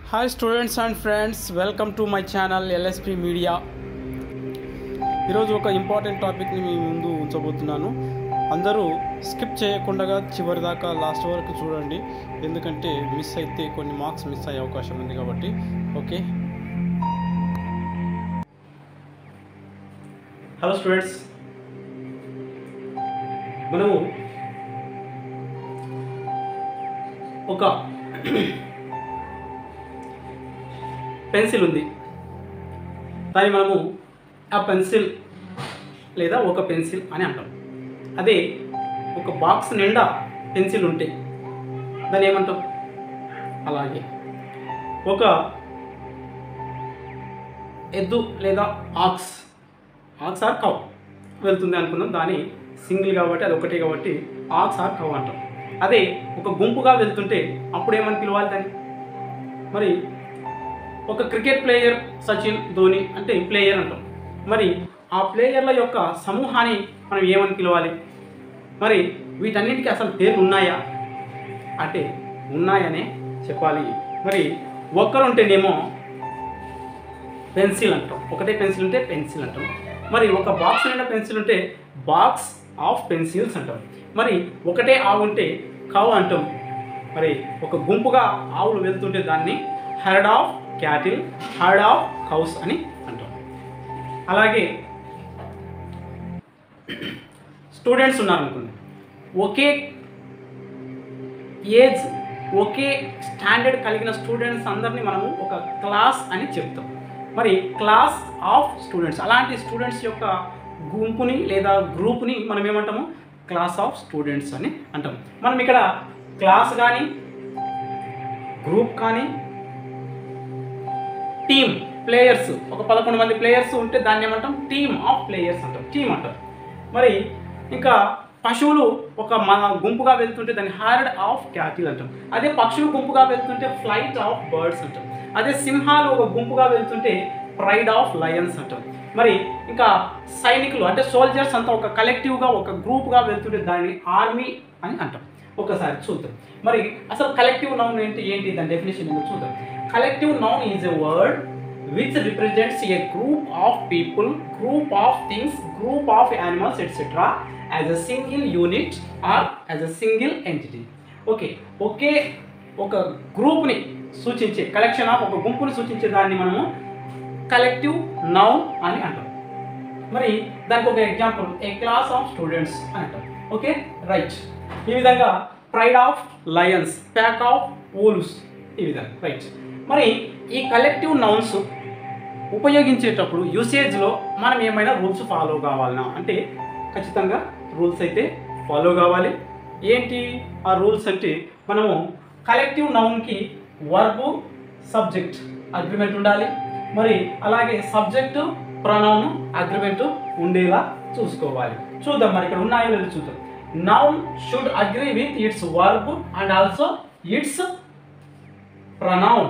Hi students and friends welcome to my channel LSP media ఈరోజు ఒక important టాపిక్ని మీ ముందు ఉంచబోతున్నాను అందరూ స్కిప్ చేయకుండా చివరి దాకా లాస్ట్ వరకు చూడండి ఎందుకంటే మిస్ అయితే కొన్ని మార్క్స్ మిస్ అయ్యే అవకాశం ఉంది కాబట్టి ఓకే హలో స్టూడెంట్స్ మనము ఒక పెన్సిల్ ఉంది దాన్ని మనము ఆ పెన్సిల్ లేదా ఒక పెన్సిల్ అని అంటాం అదే ఒక బాక్స్ నిండా పెన్సిల్ ఉంటే దాన్ని ఏమంటాం అలాగే ఒక ఎద్దు లేదా ఆక్స్ ఆక్స్ ఆర్ కవ్ వెళ్తుంది అనుకుందాం దాని సింగిల్ కాబట్టి అది ఒకటే కాబట్టి ఆక్స్ ఆర్ కవ్ అంటాం అదే ఒక గుంపుగా వెళ్తుంటే అప్పుడు ఏమని పిలవాలి దాన్ని మరి ఒక క్రికెట్ ప్లేయర్ సచిన్ ధోని అంటే ప్లేయర్ అంటాం మరి ఆ ప్లేయర్ల యొక్క సమూహాన్ని మనం ఏమని పిలవాలి మరి వీటన్నిటికీ అసలు పేర్లు ఉన్నాయా అంటే ఉన్నాయనే చెప్పాలి మరి ఒక్కరు ఉంటేనేమో పెన్సిల్ అంటాం ఒకటే పెన్సిల్ ఉంటే పెన్సిల్ అంటాం మరి ఒక బాక్స్ నిండా పెన్సిల్ ఉంటే బాక్స్ ఆఫ్ పెన్సిల్స్ అంటాం మరి ఒకటే ఆవు ఉంటే కవ్ అంటాం మరి ఒక గుంపుగా ఆవులు వెళ్తుంటే దాన్ని herd of cattle herd of cows అని అంటాం అలాగే స్టూడెంట్స్ ఉన్నారనుకోండి ఒకే ఏజ్ ఒకే స్టాండర్డ్ కలిగిన స్టూడెంట్స్ అందరినీ మనము ఒక క్లాస్ అని చెప్తాం మరి క్లాస్ ఆఫ్ స్టూడెంట్స్ అలాంటి స్టూడెంట్స్ యొక్క గుంపుని లేదా గ్రూప్ని మనం ఏమంటాము క్లాస్ ఆఫ్ స్టూడెంట్స్ అని అంటాం మనం ఇక్కడ క్లాస్ కానీ గ్రూప్ కానీ టీమ్ ప్లేయర్స్ ఒక పదకొండు మంది ప్లేయర్స్ ఉంటే దాన్ని ఏమంటాం టీమ్ ఆఫ్ ప్లేయర్స్ అంటాం టీమ్ అంటాం మరి ఇంకా పశువులు ఒక మన గుంపుగా వెళ్తుంటే దాన్ని హార్డ్ ఆఫ్ క్యాటిల్ అంటాం అదే పక్షులు గుంపుగా వెళ్తుంటే ఫ్లైట్ ఆఫ్ బర్డ్స్ అంటాం అదే సింహాలు ఒక గుంపుగా వెళ్తుంటే ప్రైడ్ ఆఫ్ లయన్స్ అంటాం మరి ఇంకా సైనికులు అంటే సోల్జర్స్ అంతా ఒక కలెక్టివ్గా ఒక గ్రూప్గా వెళ్తుంటే దాన్ని ఆర్మీ అని అంటాం ఒకసారి చూద్దాం మరి అసలు కలెక్టివ్ నౌన్ ఏంటి ఏంటి దాని డెఫినేషన్ ఏంటో చూద్దాం collective noun is a word which represents a group of people group of things group of animals etcetera as a single unit or as a single entity okay ఒకే ఒక గ్రూప్ని సూచించే collection of ఒక గుంపుని సూచించే దాన్ని మనము కలెక్టివ్ నౌన్ అని అంటాం మరి దానికి ఒక example a class of students అని అంటాం ఓకే రైట్ ఈ విధంగా pride of lions pack of owls ఈ విధంగా రైట్ మరి ఈ కలెక్టివ్ నౌన్స్ ఉపయోగించేటప్పుడు యూసేజ్లో మనం ఏమైనా రూల్స్ ఫాలో కావాలనా అంటే ఖచ్చితంగా రూల్స్ అయితే ఫాలో కావాలి ఏంటి ఆ రూల్స్ అంటే మనము కలెక్టివ్ నౌన్కి వర్బు సబ్జెక్ట్ అగ్రిమెంట్ ఉండాలి మరి అలాగే సబ్జెక్టు ప్రొనౌన్ అగ్రిమెంట్ ఉండేలా చూసుకోవాలి చూద్దాం మరి ఇక్కడ ఉన్నాయో లేదో చూద్దాం noun should agree with its verb and also its pronoun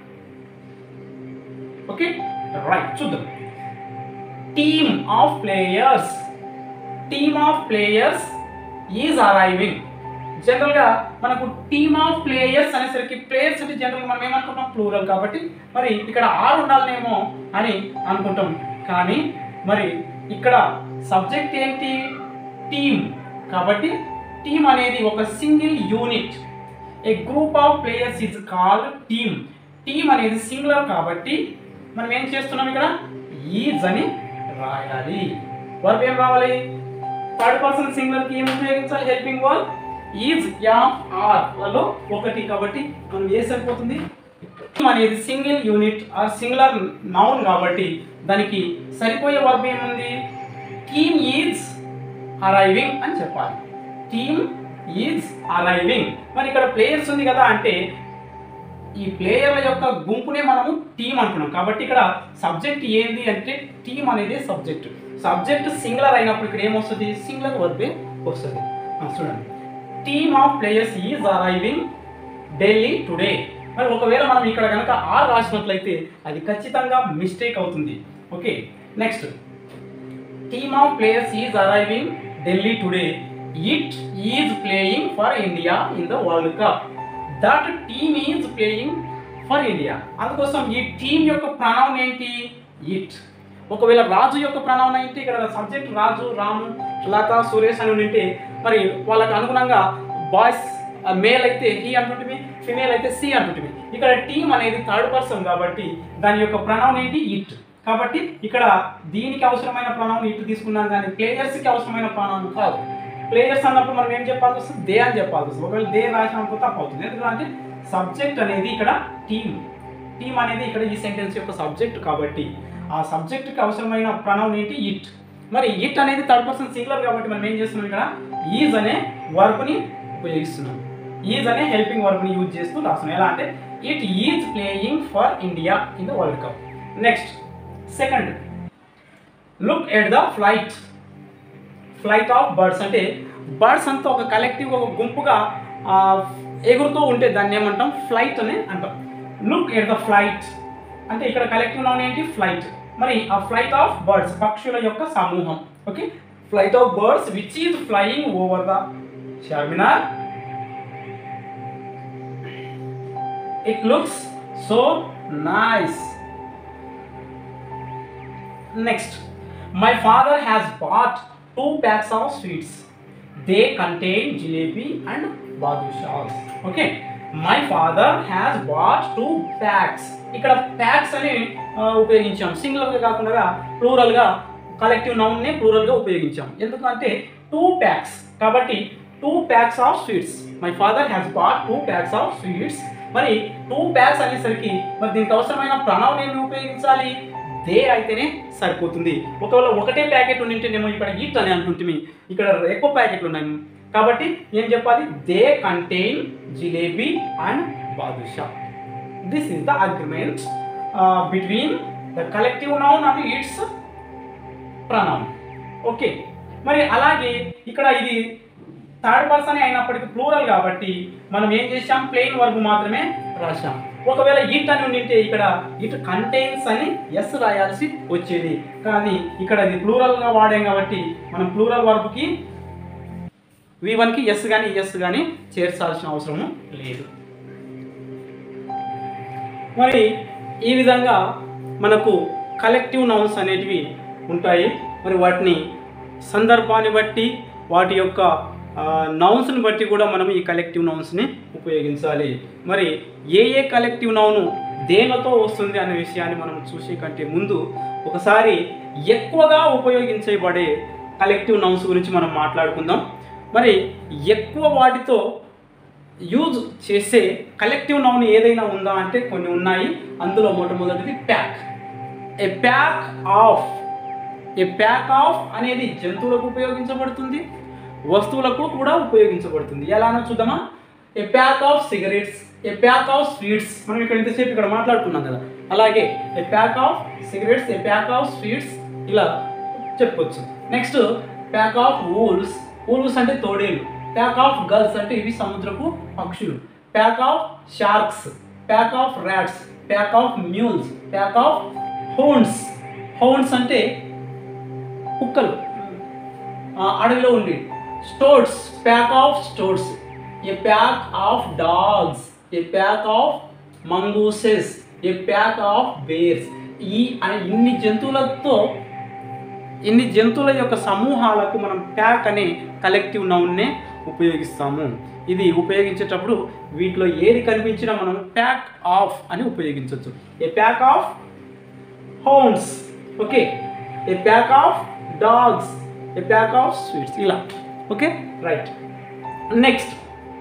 okay right చూద్దాం team of players team of players is arriving జనరల్గా మనకు టీమ్ ఆఫ్ ప్లేయర్స్ అనేసరికి ప్లేయర్స్ అంటే జనరల్గా మనం ఏమనుకుంటాం ప్లూరల్ కాబట్టి మరి ఇక్కడ ఆరు ఉండాలనేమో అని అనుకుంటాం కానీ మరి ఇక్కడ సబ్జెక్ట్ ఏంటి టీమ్ కాబట్టి టీమ్ అనేది ఒక single unit a group of players is called team team అనేది సింగులర్ కాబట్టి మనం ఏం చేస్తున్నాం ఇక్కడ ఈజ్ అని రాయాలి వర్బ్ ఏం రావాలి థర్డ్ పర్సన్ సింగులర్ కి ఏం ఉపయోగించాలి హెల్పింగ్ వర్బ్ ఈజ్ యా ఆర్ లలో ఒకటి కాబట్టి మనం ఏ సరిపోతుంది టీమ్ అనేది single unit or singular noun కాబట్టి దానికి సరిపోయే వర్బ్ ఏముంది టీమ్ ఈజ్ అరైవింగ్ అని చెప్పాలి టీమ్ ఈజ్ అరైవింగ్ మరి ఇక్కడ ప్లేయర్స్ ఉంది కదా అంటే ఈ ప్లేయర్ల యొక్క గుంపునే మనము టీం అంటున్నాం కాబట్టి ఇక్కడ సబ్జెక్ట్ ఏంది అంటే టీం అనేది సబ్జెక్ట్ సబ్జెక్ట్ సింగులర్ అయినప్పుడు ఇక్కడ ఏమొస్తుంది సింగులర్ వర్బే వస్తుంది ఆ, చూడండి team of players is arriving Delhi today మరి ఒకవేళ మనం ఇక్కడ కనుక ఆర్ రాసినట్లయితే అది ఖచ్చితంగా మిస్టేక్ అవుతుంది okay next team of players is arriving Delhi today it is playing for India in the world cup that team is playing for India అందుకోసం ఈ టీం యొక్క ప్రణవం ఏంటి ఇట్ ఒకవేళ రాజు యొక్క ప్రణవం ఏంటి ఇక్కడ సబ్జెక్ట్ రాజు రాము లత సురేష్ అని ఉంటే మరి వాళ్ళకి అనుగుణంగా బాయ్స్ మేల్ అయితే హీ అంటుంటివి ఫిమేల్ అయితే సి అంటుంటివి ఇక్కడ టీం అనేది థర్డ్ పర్సన్ కాబట్టి దాని యొక్క ప్రణవం ఏంటి ఇట్ కాబట్టి ఇక్కడ దీనికి అవసరమైన ప్రణవం ఇట్ తీసుకున్నాం కానీ ప్లేయర్స్కి అవసరమైన ప్రణవం కాదు ప్లేయర్స్ అన్నప్పుడు మనం ఏం చెప్పాల్సి వస్తుంది దే అని చెప్పాల్సి వస్తుంది ఒకవేళ దే రాసినప్పుడు తప్పు అవుతుంది ఎందుకంటే సబ్జెక్ట్ అనేది ఇక్కడ టీమ్ టీమ్ అనేది ఇక్కడ ఈ సెంటెన్స్ యొక్క సబ్జెక్ట్ కాబట్టి ఆ సబ్జెక్ట్కి అవసరమైన ప్రణవం ఏంటి ఇట్ మరి ఇట్ అనేది థర్డ్ పర్సన్ సింగులర్ కాబట్టి మనం ఏం చేస్తున్నాం ఇక్కడ ఈజ్ అనే వర్బ్ని ఉపయోగిస్తున్నాం ఈజ్ అనే హెల్పింగ్ వర్బ్ని యూజ్ చేస్తూ రాస్తున్నాం ఎలా అంటే it is playing for India in the world cup next second look at the flight flight of birds అంటే బర్డ్స్ అంతా ఒక కలెక్టివ్ ఒక గుంపుగా ఆ, ఎగురుతూ ఉంటే దాన్ని ఏమంటాం ఫ్లైట్ అని అంటాం లుక్ ఎట్ ద ఫ్లైట్ అంటే ఇక్కడ కలెక్టివ్ నౌన్ ఏంటి ఫ్లైట్ మరి ఆ ఫ్లైట్ ఆఫ్ బర్డ్స్ పక్షుల యొక్క సమూహం okay flight of birds which is flying over the Charminar it looks so nice next my father has bought two packs of sweets they contain jalebi and badushas okay my father has bought two packs ఇక్కడ packs అని ఆ, ఉపయోగించాం సింగులర్గా కాకుండా ప్లూరల్గా collective నౌన్ని ప్లూరల్గా ఉపయోగించాం ఎందుకంటే two packs కాబట్టి two packs of sweets my father has bought two packs of sweets మరి two packs అనేసరికి మరి దీనికి అవసరమైన ప్రణవం ఏమి ఉపయోగించాలి దే అయితేనే సరిపోతుంది ఒకవేళ ఒకటే ప్యాకెట్ ఉండింటేనేమో ఇక్కడ ఈట్ అని అంటుంటిమి ఇక్కడ ఎక్కువ ప్యాకెట్లు ఉన్నాయి కాబట్టి ఏం చెప్పాలి they contain jalebi and badusha this is the agreement between the collective noun and its pronoun okay మరి అలాగే ఇక్కడ ఇది థర్డ్ పర్సన్ అయినప్పటికీ ప్లూరల్ కాబట్టి మనం ఏం చేసాం ప్లెయిన్ వర్బ్ మాత్రమే రాశాం ఒకవేళ ఇట్ అని ఉండింటే ఇక్కడ ఇట్ కంటైన్స్ అని ఎస్ రాయాల్సి వచ్చేది కానీ ఇక్కడ ఇది ప్లూరల్గా వాడాం కాబట్టి మనం ప్లూరల్ వర్బ్కి వి వన్కి ఎస్ కానీ ఎస్ కానీ చేర్చాల్సిన అవసరం లేదు మరి ఈ విధంగా మనకు కలెక్టివ్ నౌన్స్ అనేటివి ఉంటాయి మరి వాటిని సందర్భాన్ని బట్టి వాటి యొక్క నౌన్స్ని బట్టి కూడా మనం ఈ కలెక్టివ్ నౌన్స్ని ఉపయోగించాలి మరి ఏ ఏ కలెక్టివ్ నౌను దేనితో వస్తుంది అనే విషయాన్ని మనం చూసే కంటే ముందు ఒకసారి ఎక్కువగా ఉపయోగించబడే కలెక్టివ్ నౌన్స్ గురించి మనం మాట్లాడుకుందాం మరి ఎక్కువ వాటితో యూజ్ చేసే కలెక్టివ్ నౌన్ ఏదైనా ఉందా అంటే కొన్ని ఉన్నాయి అందులో మొట్టమొదటిది pack a pack of a pack of అనేది జంతువులకు ఉపయోగించబడుతుంది వస్తువులకు కూడా ఉపయోగించబడుతుంది ఎలానో చూద్దామా a pack of cigarettes a pack of sweets మనం ఇక్కడ ఇంతసేపు ఇక్కడ మాట్లాడుకున్నాం కదా అలాగే a pack of cigarettes a pack of sweets ఇలా చెప్పొచ్చు next pack of wolves wolves అంటే తోడేలు ప్యాక్ ఆఫ్ గర్ల్స్ అంటే ఇవి సముద్రపు పక్షులు pack of sharks pack of rats pack of mules pack of హోన్స్ హోన్స్ అంటే కుక్కలు ఆ, అడవిలో ఉండి stoats pack of stoats a pack of dogs a pack of mongooses a pack of bears ఈ అనే ఇన్ని జంతువులతో ఇన్ని జంతువుల యొక్క సమూహాలకు మనం ప్యాక్ అనే కలెక్టివ్ నౌన్నే ఉపయోగిస్తాము ఇది ఉపయోగించేటప్పుడు వీటిలో ఏది కనిపించినా మనం ప్యాక్ ఆఫ్ అని ఉపయోగించవచ్చు a pack of hounds okay a pack of dogs a pack of sweets ఇలా okay right next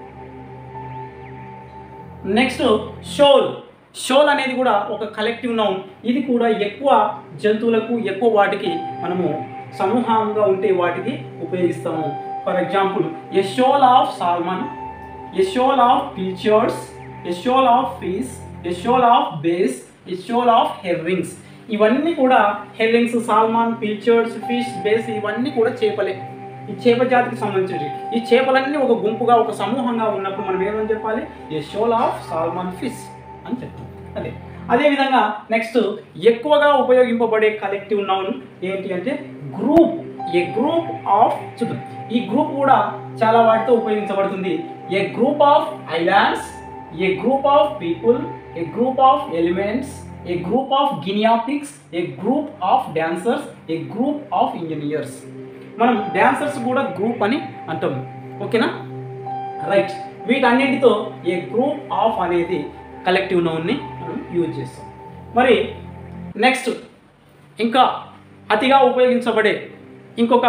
next shoal shoal అనేది కూడా ఒక కలెక్టివ్ నౌన్ ఇది కూడా ఎక్కువ జంతువులకు ఎక్కువ వాటికి మనము సమూహంగా ఉంటే వాటికి ఉపయోగిస్తాము for example a shoal of salmon a shoal of pilchards a shoal of fish a shoal of bass a shoal of herrings ఇవన్నీ కూడా herrings salmon pilchards fish bass ఇవన్నీ కూడా చేపలే ఈ చేప జాతికి సంబంధించి ఈ చేపలన్నీ ఒక గుంపుగా ఒక సమూహంగా ఉన్నప్పుడు మనం ఏమని చెప్పాలి a shoal of salmon fish అని చెప్తాం అదే అదేవిధంగా నెక్స్ట్ ఎక్కువగా ఉపయోగింపబడే కలెక్టివ్ నౌన్ ఏంటి అంటే గ్రూప్ ఏ గ్రూప్ ఆఫ్ చూద్దాం ఈ గ్రూప్ కూడా చాలా వాటితో ఉపయోగించబడుతుంది a group of islands a group of people a group of elements a group of guinea pigs a group of dancers a group of engineers మనం dancers కూడా గ్రూప్ అని అంటాం ఓకేనా రైట్ వీటన్నిటితో ఏ గ్రూప్ ఆఫ్ అనేది కలెక్టివ్ నౌన్ని మనం use చేస్తాం మరి నెక్స్ట్ ఇంకా అతిగా ఉపయోగించబడే ఇంకొక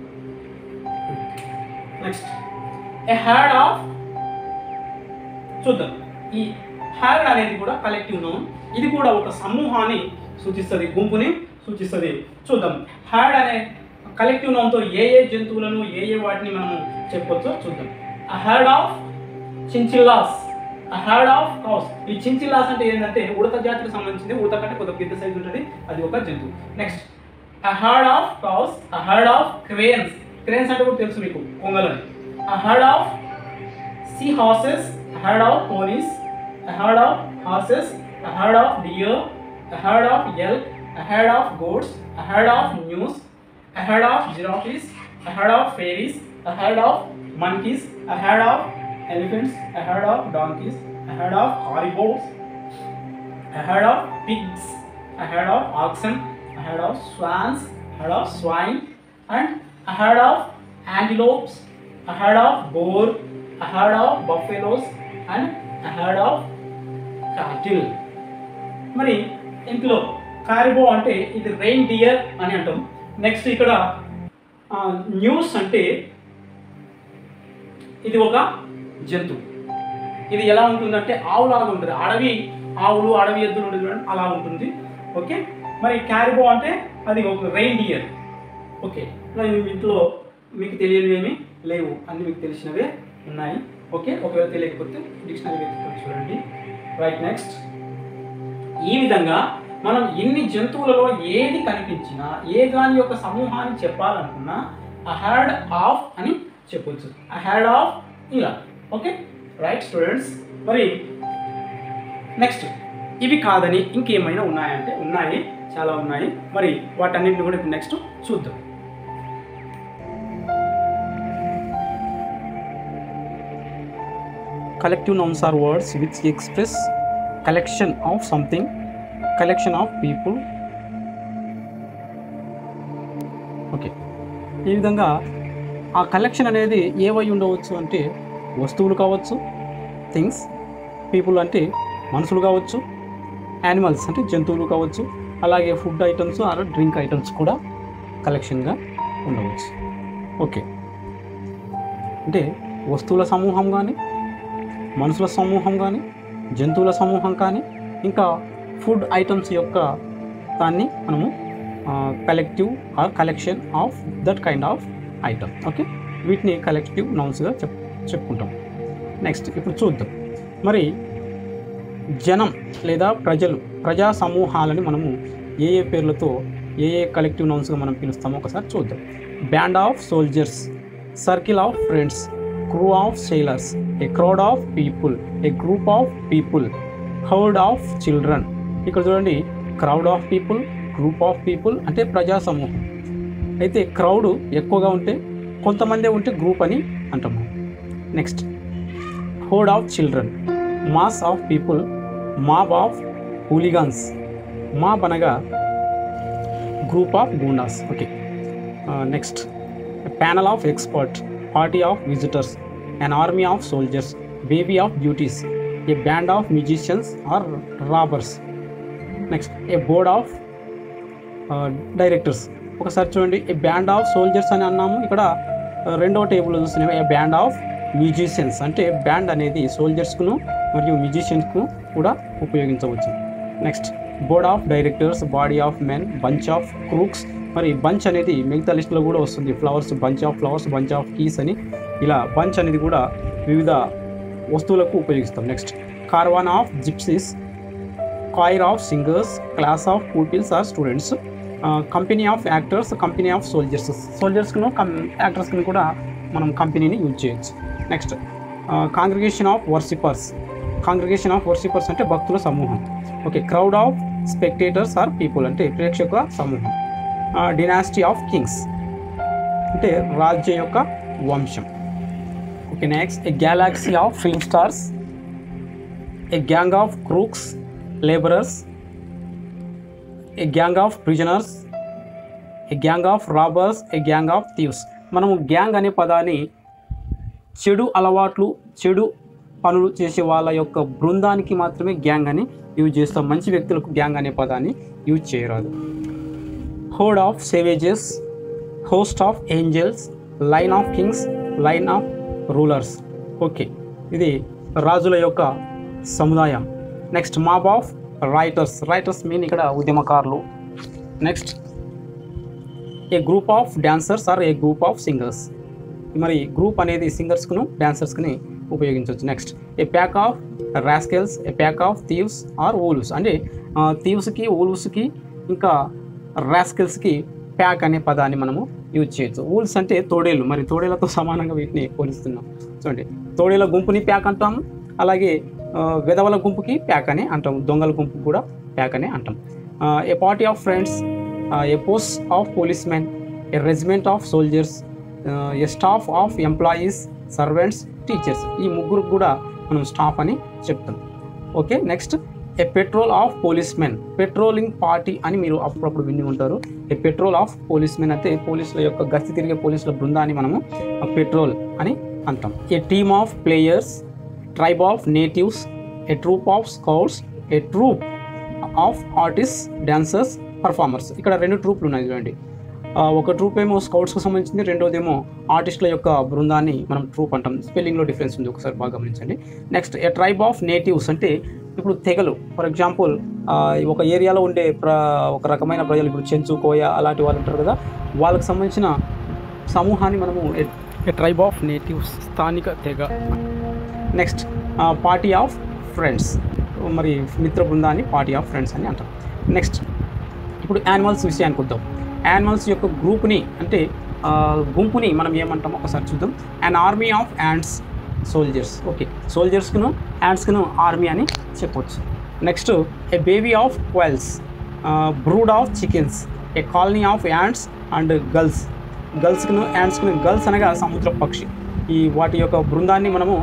నెక్స్ట్ ఏ హ్యాడ్ ఆఫ్ చూద్దాం ఈ హ్యాడ్ అనేది కూడా కలెక్టివ్ నౌన్ ఇది కూడా ఒక సమూహాన్ని సూచిస్తుంది గుంపుని సూచిస్తుంది చూద్దాం హ్యాడ్ అనే కలెక్టివ్ నౌన్తో ఏ ఏ జంతువులను ఏ ఏ వాటిని మనము చెప్పొచ్చో చూద్దాం ఆ హ్యాడ్ ఆఫ్ చించిల్లాస్ ఆ హ్యాడ్ ఆఫ్ కౌస్ ఈ చించిల్లాస్ అంటే ఏంటంటే ఉడత జాతికి సంబంధించింది ఉడత కంటే కొద్దిగా పెద్ద సైజు ఉంటుంది అది ఒక జంతువు next a herd of cows a herd of cranes cranes అంటే కూడా తెలుసు మీకు కొంగలని a herd of sea horses, a herd of ponies, a herd of horses, a herd of deer, a herd of elk, a herd of goats, a herd of gnus, a herd of giraffes, a herd of fairies, a herd of monkeys, a herd of elephants, a herd of donkeys, a herd of caribous, a herd of pigs, a herd of oxen, a herd of swans, a herd of swine, and a herd of antelopes, a herd of boar, a herd of buffaloes, and a herd of cattle. మరి ఇంట్లో కారిబో అంటే ఇది rain dear అని అంటాం next ఇక్కడ news అంటే ఇది ఒక జంతువు ఇది ఎలా ఉంటుందంటే ఆవులాగా ఉంటుంది అడవి ఆవులు అడవి ఎద్దులు ఉంటుంది చూడండి అలా ఉంటుంది ఓకే మరి క్యారిబో అంటే అది ఒక రెయిన్ డియర్ ఓకే మరి ఇంట్లో మీకు తెలియనివి ఏమీ లేవు అన్ని మీకు తెలిసినవే ఉన్నాయి ఓకే ఒకవేళ తెలియకపోతే డిక్షనరీ వెతుకొని చూడండి రైట్ నెక్స్ట్ ఈ విధంగా మనం ఎన్ని జంతువులలో ఏది కనిపించినా ఏ దాని యొక్క సమూహాన్ని చెప్పాలనుకున్నా ఆ హ్యాడ్ ఆఫ్ అని చెప్పొచ్చు ఆ హ్యాడ్ ఆఫ్ ఇలా ఓకే రైట్ స్టూడెంట్స్ మరి నెక్స్ట్ ఇవి కాదని ఇంకేమైనా ఉన్నాయంటే ఉన్నాయి చాలా ఉన్నాయి మరి వాటన్నింటిని కూడా ఇప్పుడు నెక్స్ట్ చూద్దాం collective nouns are words which express collection of something collection of people okay ఈ విధంగా ఆ కలెక్షన్ అనేది ఏవై ఉండవచ్చు అంటే వస్తువులు కావచ్చు థింగ్స్ పీపుల్ అంటే మనుషులు కావచ్చు యానిమల్స్ అంటే జంతువులు కావచ్చు అలాగే food items or drink items కూడా కలెక్షన్గా ఉండవచ్చు ఓకే అంటే వస్తువుల సమూహం కానీ మనుషుల సమూహం కానీ జంతువుల సమూహం కానీ ఇంకా ఫుడ్ ఐటమ్స్ యొక్క దాన్ని మనము collective or collection of that kind of item okay వీటిని కలెక్టివ్ నౌన్స్గా చెప్ చెప్పుకుంటాం నెక్స్ట్ ఇప్పుడు చూద్దాం మరి జనం లేదా ప్రజలు ప్రజా సమూహాలని మనము ఏ ఏ పేర్లతో ఏ ఏ కలెక్టివ్ నౌన్స్గా మనం పిలుస్తామో ఒకసారి చూద్దాం band of soldiers circle of friends crew of sailors a crowd of people a group of people horde of children ఇక్కడ చూడండి crowd of people group of people అంటే ప్రజా సమూహం అయితే క్రౌడ్ ఎక్కువగా ఉంటే కొంతమంది ఉంటే గ్రూప్ అని అంటాము next horde of children mass of people mob of hooligans mob అనగా group of goondas okay next panel of expert party of visitors an army of soldiers baby of beauties a band of musicians or robbers next a board of directors ఒకసారి చూడండి ఏ band of soldiers అని అన్నాము ఇక్కడ uh, రెండవ table చూస్తున్నాము a band of musicians అంటే band అనేది సోల్జర్స్కును మరియు మ్యూజిషియన్స్కు కూడా ఉపయోగించవచ్చు next board of directors body of men bunch of crooks మరి బంచ్ అనేది మిగతా లిస్ట్లో కూడా వస్తుంది flowers bunch of flowers bunch of keys అని ఇలా బంచ్ అనేది కూడా వివిధ వస్తువులకు ఉపయోగిస్తాం next caravan of gypsies choir of singers class of peoples or students company of actors company of soldiers సోల్జర్స్కును కం యాక్టర్స్కి కూడా మనం కంపెనీని యూజ్ చేయొచ్చు next congregation of worshippers congregation of worshippers అంటే భక్తుల సమూహం okay crowd of spectators or people అంటే ప్రేక్షకుల సమూహం డినాసిటీ ఆఫ్ కింగ్స్ అంటే రాజ్యం యొక్క వంశం okay next a galaxy of film stars a gang of crooks labourers a gang of prisoners a gang of robbers a gang of thieves మనము gang అనే పదాన్ని చెడు అలవాట్లు చెడు పనులు చేసే వాళ్ళ యొక్క బృందానికి మాత్రమే గ్యాంగ్ అని యూజ్ చేస్తాం మంచి వ్యక్తులకు గ్యాంగ్ అనే పదాన్ని యూజ్ చేయరాదు horde of savages host of angels line of kings line of rulers okay ఇది రాజుల యొక్క సముదాయం next mob of rioters rioters mean ఇక్కడ ఉద్యమకారులు next a group of dancers or a group of singers మరి గ్రూప్ అనేది సింగర్స్కును డాన్సర్స్కి ఉపయోగించవచ్చు next a pack of rascals a pack of thieves or wolves అంటే థీవ్స్కి ఓలుస్కి ఇంకా రాస్కెల్స్కి ప్యాక్ అనే పదాన్ని మనము యూజ్ చేయొచ్చు ఊల్స్ అంటే తోడేళ్ళు మరి తోడేళ్లతో సమానంగా వీటిని పోలిస్తున్నాం చూడండి తోడేళ్ళ గుంపుని ప్యాక్ అంటాము అలాగే ఆ, వెధవల గుంపుకి ప్యాక్ అని అంటాం దొంగల గుంపుకి కూడా ప్యాక్ అని అంటాం a party of friends a post of policemen a regiment of soldiers a staff of employees servants teachers ఈ ముగ్గురు కూడా మనం స్టాఫ్ అని చెప్తాం okay next a patrol of policemen patrolling party అని మీరు అప్పుడప్పుడు విని ఉంటారు ఏ పెట్రోల్ ఆఫ్ పోలీస్మెన్ అంటే పోలీసుల యొక్క గస్తీ తిరిగే పోలీసుల బృందాన్ని మనము పెట్రోల్ అని అంటాం a team of players tribe of natives a troupe of scouts a troupe of artist dancers performers ఇక్కడ రెండు ట్రూప్లు ఉన్నాయి చూడండి ఆ, ఒక ట్రూప్ ఏమో స్కౌట్స్కి సంబంధించింది రెండోదేమో ఆర్టిస్టుల యొక్క బృందాన్ని మనం ట్రూప్ అంటాం స్పెల్లింగ్లో డిఫరెన్స్ ఉంది ఒకసారి బాగా గమనించండి next a tribe of natives అంటే ఇప్పుడు తెగలు ఫర్ ఎగ్జాంపుల్ ఒక ఏరియాలో ఉండే ప్ర ఒక రకమైన ప్రజలు ఇప్పుడు చెంచు కోయ అలాంటి వాళ్ళు ఉంటారు కదా వాళ్ళకి సంబంధించిన సమూహాన్ని మనము ఏ ట్రైబ్ ఆఫ్ నేటివ్స్ స్థానిక తెగ నెక్స్ట్ పార్టీ ఆఫ్ ఫ్రెండ్స్ మరి మిత్ర బృందాన్ని పార్టీ ఆఫ్ ఫ్రెండ్స్ అని అంటాం నెక్స్ట్ ఇప్పుడు యానిమల్స్ విషయానికి వద్దాం యానిమల్స్ యొక్క గ్రూప్ని అంటే ఆ, గుంపుని మనం ఏమంటామో ఒకసారి చూద్దాం an army of ants soldiers okay సోల్జర్స్కును యాండ్స్కును ఆర్మీ అని చెప్పొచ్చు next a bevy of quails brood of chickens a colony of ants and gulls గర్ల్స్కును యాండ్స్కును గర్ల్స్ అనగా సముద్ర పక్షి ఈ వాటి యొక్క బృందాన్ని మనము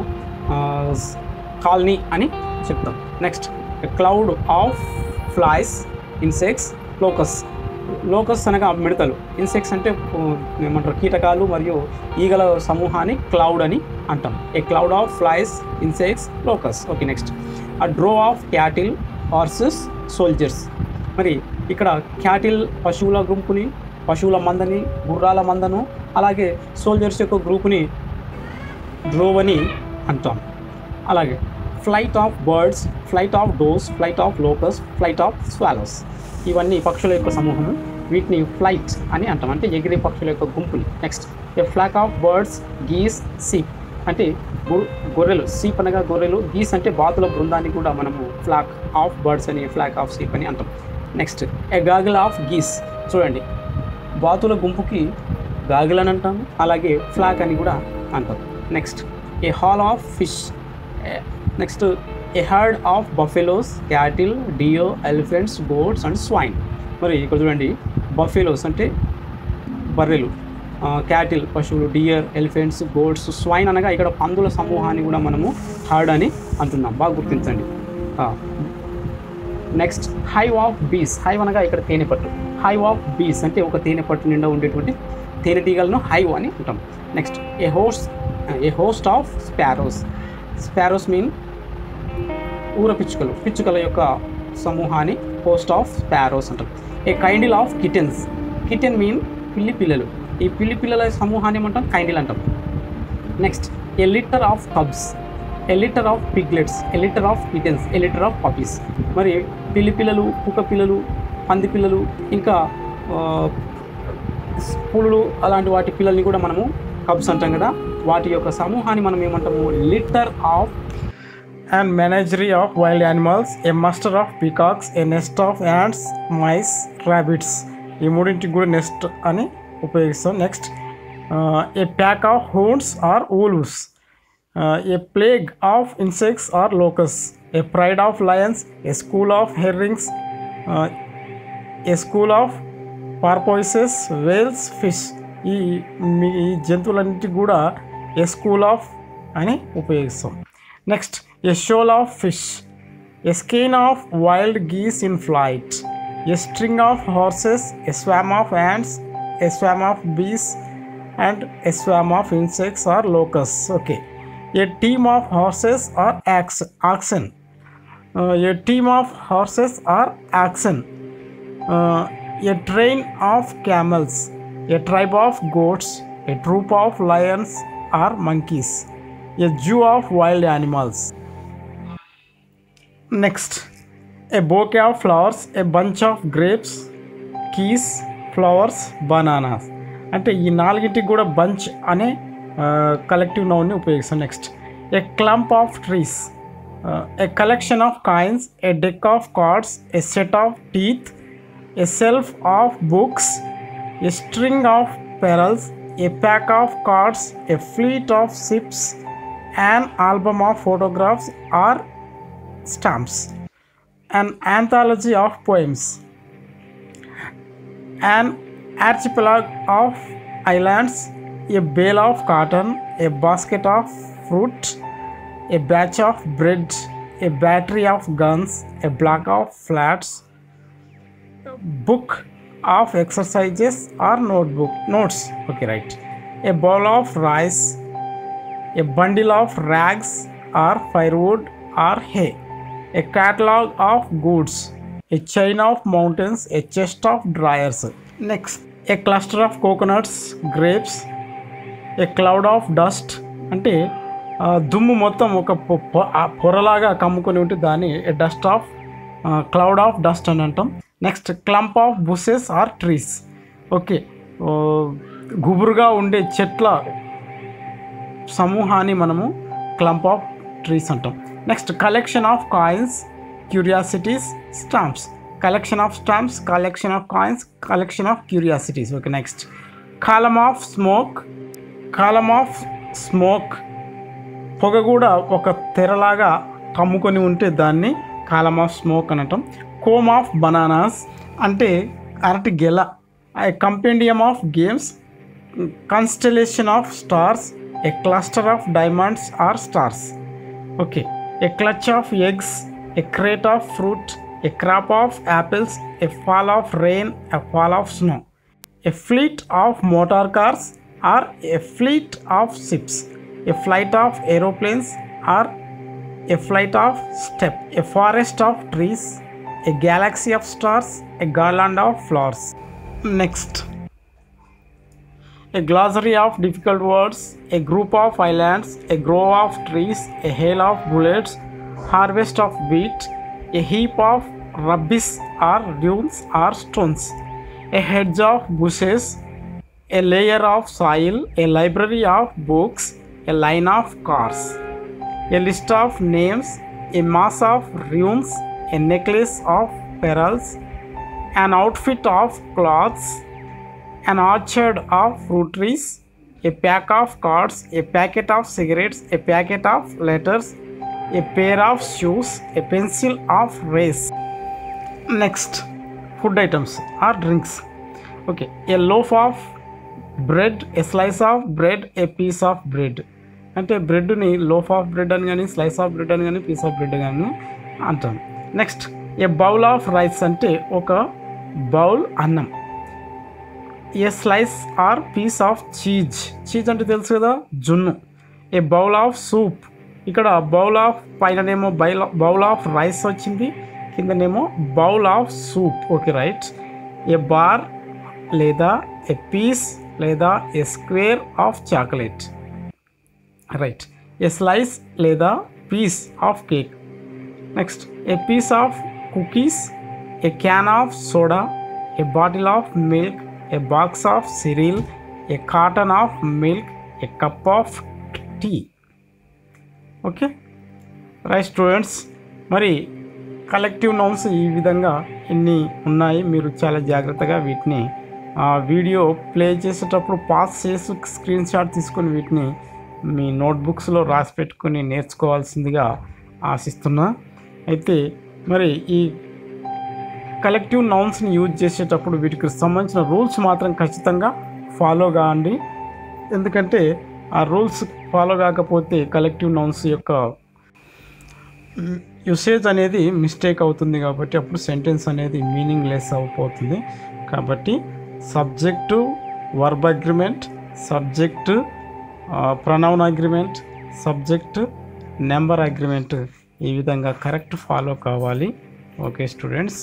కాలనీ అని చెప్తాం next cloud of flies insects locusts locusts అనగా మిడతలు ఇన్సెక్ట్స్ అంటే ఉ, ఏమంటారు కీటకాలు మరియు ఈగల సమూహాన్ని క్లౌడ్ అని అంటాం a cloud of flies insects locusts okay next a drove of cattle horses soldiers మరి ఇక్కడ క్యాటిల్ పశువుల గుంపుని పశువుల మందని గుర్రాల మందను అలాగే సోల్జర్స్ యొక్క గ్రూపుని డ్రోవ్ అని అంటాం అలాగే flight of birds flight of doves flight of locusts flight of swallows ఇవన్నీ పక్షుల యొక్క సమూహము వీటిని ఫ్లైట్ అని అంటాం అంటే ఎగిరే పక్షుల యొక్క గుంపుని next a flock of birds geese sheep అంటే గు- గొర్రెలు సీప్ అనగా గొర్రెలు గీస్ అంటే బాతుల బృందాన్ని కూడా మనము ఫ్లాక్ ఆఫ్ బర్డ్స్ అని ఫ్లాక్ ఆఫ్ సీప్ అని అంటాం నెక్స్ట్ ఏ గాగిల్ ఆఫ్ గీస్ చూడండి బాతుల గుంపుకి గాగిల్ అని అంటాము అలాగే ఫ్లాక్ అని కూడా అంటాం next a haul of fish next a herd of buffaloes cattle deer elephants goats and swine మరి ఇక్కడ చూడండి బఫెలోస్ అంటే బర్రెలు క్యాటిల్ పశువులు డియర్ ఎలిఫెంట్స్ గోడ్స్ స్వైన్ అనగా ఇక్కడ పందుల సమూహాన్ని కూడా మనము హర్డ్ అని అంటున్నాం బాగా గుర్తించండి next hive of bees hive అనగా ఇక్కడ తేనెపట్టు హైవ్ ఆఫ్ బీస్ అంటే ఒక తేనెపట్టు నిండా ఉండేటువంటి తేనెటీగలను హైవ్ అని అంటాం next a host a host of sparrows sparrows mean ఊర పిచ్చుకలు పిచ్చుకల యొక్క సమూహాన్ని హోస్ట్ ఆఫ్ స్పారోస్ అంటాం a kindle of kittens kitten mean పిల్లి పిల్లలు ఈ పిల్లి పిల్లల సమూహాన్ని ఏమంటాం కైండిల్ అంటాం next a litter of cubs a litter of piglets a litter of kittens a litter of puppies మరి పిల్లి పిల్లలు కుక్క పిల్లలు పంది పిల్లలు ఇంకా ఆ, పులులు అలాంటి వాటి పిల్లల్ని కూడా మనము కబ్స్ అంటాం కదా వాటి యొక్క సమూహాన్ని మనం ఏమంటాము litter of and menagerie of wild animals, a muster of peacocks, a nest of ants, mice, rabbits. ఈ మూడింటికి కూడా నెస్ట్ అని ఉపయోగిస్తాం next a pack of hounds or wolves a plague of insects or locusts a pride of lions a school of herrings a school of porpoises whales fish ఈ మీ ఈ జంతువులన్నిటికి కూడా ఏ school of అని ఉపయోగిస్తాం next a shoal of fish a skein of wild geese in flight, a string of horses, a swarm of ants, a swarm of bees, and a swarm of insects or locusts. Okay, a team of horses or ox- oxen, Uh, a team of horses or oxen, Uh, a train of camels, a tribe of goats, a troop of lions or monkeys, a zoo of wild animals. Next, a bouquet of flowers, a bunch of grapes, keys, flowers bananas అంటే ఈ నాలుగింటికి కూడా bunch అనే collective నౌన్ని ఉపయోగిస్తాం next a clump of trees a collection of coins a deck of cards a set of teeth a shelf of books a string of pearls a pack of cards a fleet of ships an album of photographs or stamps, an anthology of poems, an archipelago of islands, a bale of cotton, a basket of fruit, a batch of bread, a battery of guns, a block of flats, book of exercises or notebook notes. Okay, right. A bowl of rice, a bundle of rags or firewood or hay, a catalog of goods, a chain of mountains, a chest of dryers. Next, a cluster of coconuts, grapes, a cloud of dust అంటే ఆ, దుమ్ము మొత్తం ఒక పొ- పొ- ఆ పొరలాగా కమ్ముకొని ఉంటే దాన్ని dust of cloud of dust అని అంటాం next clump of bushes or trees okay ఓ, గుబురుగా ఉండే చెట్ల సమూహాన్ని మనము క్లంప్ ఆఫ్ ట్రీస్ అంటాం next collection of coins curiosities stamps collection of stamps collection of coins collection of curiosities okay next column of smoke column of smoke పొగ కూడా ఒక తెరలాగా కమ్ముకొని ఉంటే దాన్ని కాలమ్ ఆఫ్ స్మోక్ అనటం కోమ్ ఆఫ్ బనానాస్ అంటే అరటి గెల a కంపెండియం of games constellation of stars a cluster of diamonds or stars okay a clutch of eggs a crate of fruit a crop of apples a fall of rain a fall of snow a fleet of motor cars or a fleet of ships, a flight of aeroplanes or a flight of step, a forest of trees, a galaxy of stars, a garland of flowers. Next, a glossary of difficult words, a group of islands, a grove of trees, a hail of bullets, harvest of wheat, a heap of rubbish or dunes or stones, a hedge of bushes, a layer of soil, a library of books, a line of cars, a list of names, a mass of rooms, a necklace of pearls, an outfit of cloths, an orchard of fruit trees, a pack of cards, a packet of cigarettes, a packet of letters, a pair of shoes, a pencil of race. Next, food items or drinks. Okay, a loaf of bread, a slice of bread, a piece of bread. అంటే బ్రెడ్ని loaf of bread అని కానీ slice of bread అని కానీ piece of bread కానీ అంటాం next a bowl of rice అంటే ఒక bowl అన్నం a slice or piece of cheese cheese అంటే తెలుసు కదా జున్ను ఏ బౌల్ ఆఫ్ సూప్ ఇక్కడ బౌల్ ఆఫ్ పైననేమో బౌల్ బౌల్ ఆఫ్ రైస్ వచ్చింది కిందనేమో bowl of soup okay right a bar లేదా ఏ పీస్ లేదా a square of chocolate right a slice లేదా piece of cake next a piece of cookies a can of soda A bottle of milk a box of cereal a carton of milk a cup of tea okay right students మరి collective nouns ఈ విధంగా ఇన్ని ఉన్నాయి మీరు చాలా జాగ్రత్తగా వీటిని ఆ వీడియో ప్లే చేసేటప్పుడు పాస్ చేసి స్క్రీన్ షాట్ తీసుకొని వీటిని మీ నోట్బుక్స్లో రాసి పెట్టుకొని నేర్చుకోవాల్సిందిగా ఆశిస్తున్నా అయితే మరి ఈ కలెక్టివ్ నౌన్స్ని యూజ్ చేసేటప్పుడు వీటికి సంబంధించిన రూల్స్ మాత్రం ఖచ్చితంగా ఫాలో కావండి ఎందుకంటే ఆ రూల్స్ ఫాలో కాకపోతే కలెక్టివ్ నౌన్స్ యొక్క యూసేజ్ అనేది మిస్టేక్ అవుతుంది కాబట్టి అప్పుడు సెంటెన్స్ అనేది మీనింగ్ లెస్ అయిపోతుంది కాబట్టి subject verb agreement subject pronoun agreement subject number agreement ఈ విధంగా కరెక్ట్ ఫాలో కావాలి ఓకే స్టూడెంట్స్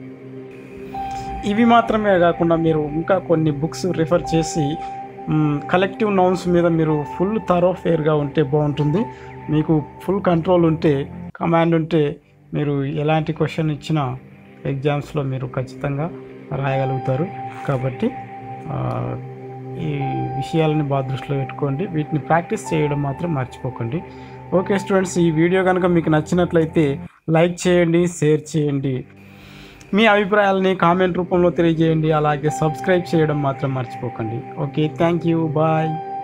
ఇవి మాత్రమే కాకుండా మీరు ఇంకా కొన్ని బుక్స్ రిఫర్ చేసి కలెక్టివ్ నౌన్స్ మీద మీరు ఫుల్ థరో ఫేర్గా ఉంటే బాగుంటుంది మీకు ఫుల్ కంట్రోల్ ఉంటే కమాండ్ ఉంటే మీరు ఎలాంటి క్వశ్చన్ ఇచ్చినా ఎగ్జామ్స్లో మీరు ఖచ్చితంగా రాయగలుగుతారు కాబట్టి ఆ, ఈ విషయాలని బాగా దృష్టిలో పెట్టుకోండి వీటిని ప్రాక్టీస్ చేయడం మాత్రం మర్చిపోకండి ఓకే స్టూడెంట్స్ ఈ వీడియో కనుక మీకు నచ్చినట్లయితే లైక్ చేయండి షేర్ చేయండి మీ అభిప్రాయాలని కామెంట్ రూపంలో తెలియజేయండి అలాగే సబ్స్క్రైబ్ చేయడం మాత్రం మర్చిపోకండి ఓకే థ్యాంక్ యూ బాయ్